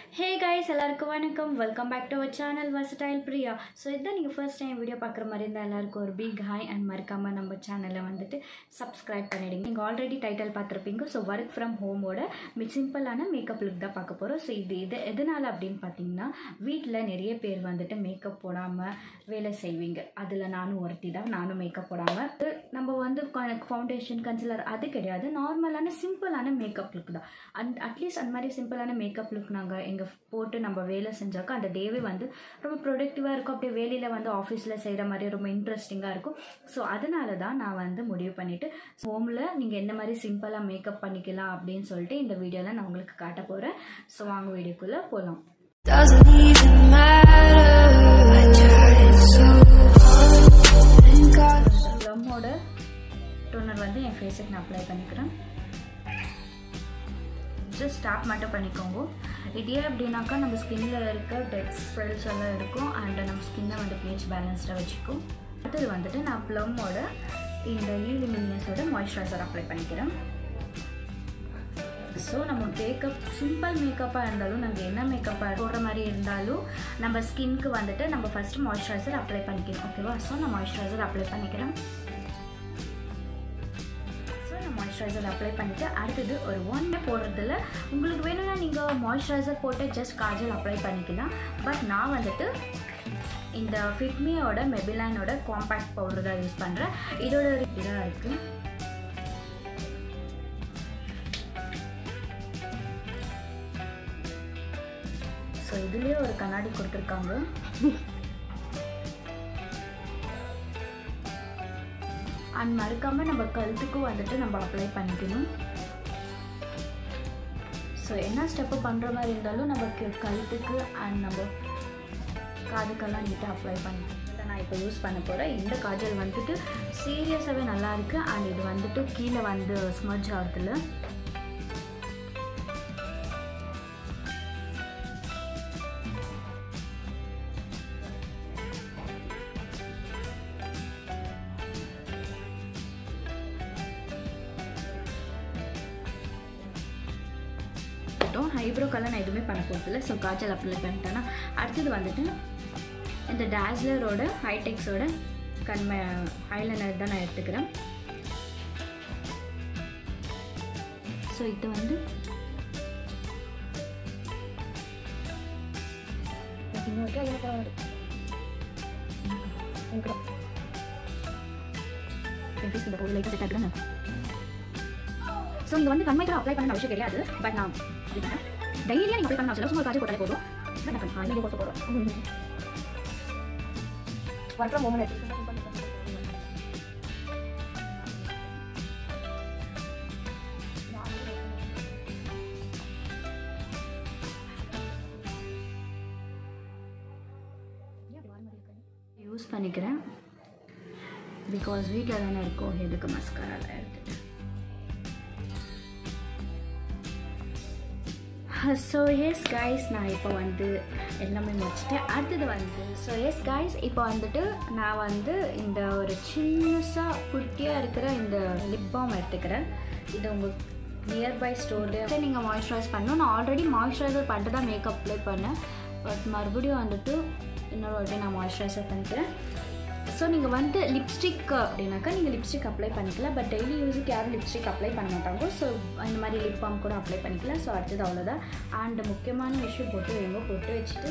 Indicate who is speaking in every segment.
Speaker 1: ஹே guys எல்லாருக்கும் வணக்கம் welcome back to our channel versatile Priya so இதான் நீங்கள் ஃபர்ஸ்ட் டைம் வீடியோ பார்க்குற மாதிரி இருந்தால் எல்லாருக்கும் ஒரு பிக் ஹாய் அண்ட் மறக்காமல் நம்ம சேனலை வந்துட்டு சப்ஸ்கிரைப் பண்ணிடுங்க நீங்கள் ஆல்ரெடி டைட்டில் பார்த்துருப்பீங்க ஸோ ஒர்க் ஃப்ரம் ஹோமோட மி சிம்பிளான மேக்கப் லுக் தான் பார்க்க போகிறோம் ஸோ இது இது எதனால் அப்படின்னு பார்த்தீங்கன்னா வீட்டில் நிறைய பேர் வந்துட்டு மேக்கப் போடாமல் வேலை செய்வீங்க அதில் நானும் ஒருத்தி தான் நானும் மேக்கப் போடாமல் நம்ம வந்து ஃபவுண்டேஷன் கன்சிலர் அது கிடையாது நார்மலான சிம்பிளான மேக்கப் லுக் தான் அண்ட் அட்லீஸ்ட் அந்த மாதிரி சிம்பிளான மேக்கப் லுக் நாங்கள் எங்கள் போட்டு நம்ம வேலை செஞ்சாக்கா அந்த டேவே வந்து ரொம்ப ப்ரொடக்டிவாக இருக்கும் அப்படியே வேலையில் வந்து ஆஃபீஸில் செய்கிற மாதிரி ரொம்ப இன்ட்ரெஸ்டிங்காக இருக்கும் ஸோ அதனால தான் நான் வந்து முடிவு பண்ணிவிட்டு ஹோமில் நீங்கள் எந்த மாதிரி சிம்பிளாக மேக்கப் பண்ணிக்கலாம் அப்படின்னு சொல்லிட்டு இந்த வீடியோவில் நான் உங்களுக்கு காட்ட போகிறேன் ஸோ வாங்க வீடியோக்குள்ளே போகலாம்
Speaker 2: Doesn't even matter. I tried so hard and got
Speaker 1: ப்ளம்மோட டோனர் வந்து என் ஃபேஸுக்கு நான் அப்ளை பண்ணிக்கிறேன் ஜஸ்ட் ஸ்டாப் மட்டும் பண்ணிக்கோங்க இது ஏன் அப்படின்னாக்கா நம்ம ஸ்கின்ல இருக்க டெட் ஸ்பெல்ஸ் எல்லாம் இருக்கும் அண்ட் நம்ம ஸ்கின்னை வந்து பேச் பேலன்ஸ்டாக வச்சுக்கும் அடுத்தது வந்துட்டு நான் ப்ளம்மோட இந்த ஈலிமினியஸோட மாய்ஸ்சரைசர் அப்ளை பண்ணிக்கிறேன் ஸோ நம்ம மேக்கப் சிம்பிள் மேக்கப்பாக இருந்தாலும் நாங்கள் என்ன மேக்கப்பாக போடுற மாதிரி இருந்தாலும் நம்ம ஸ்கின்க்கு வந்துட்டு நம்ம ஃபஸ்ட்டு மாய்ஸ்சரைசர் அப்ளை பண்ணிக்கணும் ஓகேவா ஸோ நான் மாய்ஸ்சரைசர் அப்ளை பண்ணிக்கிறேன் ஸோ நான் மாய்ஸ்சரைசர் அப்ளை பண்ணிவிட்டு அடுத்தது ஒரு ஒன் டே போடுறதுல உங்களுக்கு வேணும்னா நீங்கள் மாய்ஸ்சரைசர் போட்டு ஜஸ்ட் காஜல் அப்ளை பண்ணிக்கலாம் பட் நான் வந்துட்டு இந்த ஃபிட்மியோட மெபிலைனோட காம்பேக்ட் பவுடர் தான் யூஸ் பண்ணுறேன் இதோட இதாக இருக்குது ஸோ இதுலேயே ஒரு கண்ணாடி கொடுத்துருக்காங்க அண்ட் மறக்காமல் நம்ம கழுத்துக்கும் வந்துட்டு நம்ம அப்ளை பண்ணிக்கணும் ஸோ என்ன ஸ்டெப்பு பண்ணுற மாதிரி இருந்தாலும் நமக்கு கழுத்துக்கு அண்ட் நம்ம காதுக்கெல்லாம் நீட்டாக அப்ளை பண்ணிக்கணும் இதை நான் இப்போ யூஸ் பண்ண போகிறேன் இந்த காஜல் வந்துட்டு சீரியஸாகவே நல்லா இருக்கு அண்ட் இது வந்துட்டு கீழே வந்து ஸ்மட்ஜ் ஆகுதுல பண்ணிட்டோம் ஐப்ரோக்கெல்லாம் நான் எதுவுமே பண்ண போகிறதில்ல ஸோ காய்ச்சல் அப்ளை பண்ணிட்டேன்னா அடுத்தது வந்துட்டு இந்த டேஸ்லரோட ஹைடெக்ஸோட கண்மை ஐலைனர் தான் நான் எடுத்துக்கிறேன் ஸோ இது வந்து ஸோ நீங்கள் வந்து கண்மைக்கு அப்ளை பண்ண அவசியம் கிடையாது பட் நான் டைரியாக நீங்கள் அப்ளை பண்ண அவசியம் சும்மா காஜல் போட்டாலே போதும் நான் பண்ண போட போகிறோம்
Speaker 3: ஒர்க் ஃப்ரம் ஹோம்
Speaker 1: யூஸ் பண்ணிக்கிறேன் பிகாஸ் வீட்டில் தானே இருக்கோம் எதுக்கு மஸ்காராலாம் எடுத்துட்டு ஸோ எஸ் கைஸ் நான் இப்போ வந்து எல்லாமே முடிச்சிட்டேன் அடுத்தது வந்து ஸோ எஸ் கைஸ் இப்போ வந்துட்டு நான் வந்து இந்த ஒரு சின்னஸாக குட்டியாக இருக்கிற இந்த லிப் பாம் எடுத்துக்கிறேன் இது உங்கள் நியர்பை ஸ்டோர்லேயே நீங்கள் மாய்ஸ்சரைஸ் பண்ணணும் நான் ஆல்ரெடி மாய்ஸ்சரைசர் பண்ணிட்டு தான் மேக்கப் அப்ளை பண்ணேன் பட் மறுபடியும் வந்துட்டு இன்னொரு வாட்டி நான் மாய்ஸ்சரைசர் பண்ணிக்கிறேன் ஸோ நீங்கள் வந்து லிப்ஸ்டிக் அப்படின்னாக்கா நீங்கள் லிப்ஸ்டிக் அப்ளை பண்ணிக்கலாம் பட் டெய்லி யூஸுக்கு யாரும் லிப்ஸ்டிக் அப்ளை பண்ண மாட்டாங்க ஸோ இந்த மாதிரி லிப் பாம் கூட அப்ளை பண்ணிக்கலாம் ஸோ அடுத்தது அவ்வளோதான் அண்ட் முக்கியமான விஷயம் பொட்டு வைங்க பொட்டு வச்சுட்டு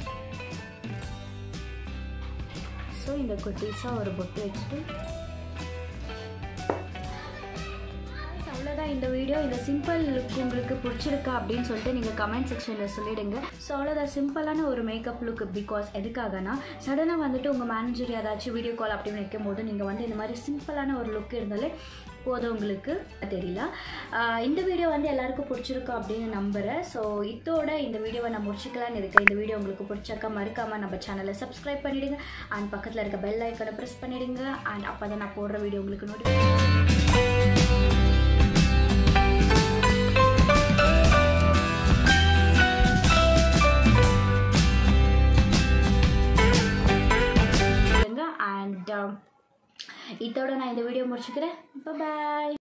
Speaker 1: ஸோ இந்த குட்டீஸாக ஒரு பொட்டு வச்சுட்டு அவ்வளோதான் இந்த வீடியோ இந்த சிம்பிள் லுக் உங்களுக்கு பிடிச்சிருக்கா அப்படின்னு சொல்லிட்டு நீங்கள் கமெண்ட் செக்ஷனில் சொல்லிடுங்க ஸோ அவ்வளோதான் சிம்பிளான ஒரு மேக்கப் லுக் பிகாஸ் எதுக்காகனா சடனாக வந்துட்டு உங்கள் மேனேஜர் யாராச்சும் வீடியோ கால் அப்படின்னு வைக்கும் போது நீங்கள் வந்து இந்த மாதிரி சிம்பிளான ஒரு லுக் இருந்தாலே போதும் உங்களுக்கு தெரியல ஆஹ் இந்த வீடியோ வந்து எல்லாருக்கும் பிடிச்சிருக்கா அப்படின்னு நம்புகிறேன் ஸோ இதோட இந்த வீடியோவை நான் முடிச்சுக்கலான்னு இருக்கேன் இந்த வீடியோ உங்களுக்கு பிடிச்சாக்கா மறக்காமல் நம்ம சேனலை சப்ஸ்கிரைப் பண்ணிவிடுங்க அண்ட் பக்கத்தில் இருக்க பெல் ஐக்கனை ப்ரெஸ் பண்ணிவிடுங்க அண்ட் அப்போ தான் நான் போடுற வீடியோ உங்களுக்கு நோட்டிஃபிகேஷன் அண்ட் இதோட நான் இந்த வீடியோ முடிச்சுக்கிறேன் பாய்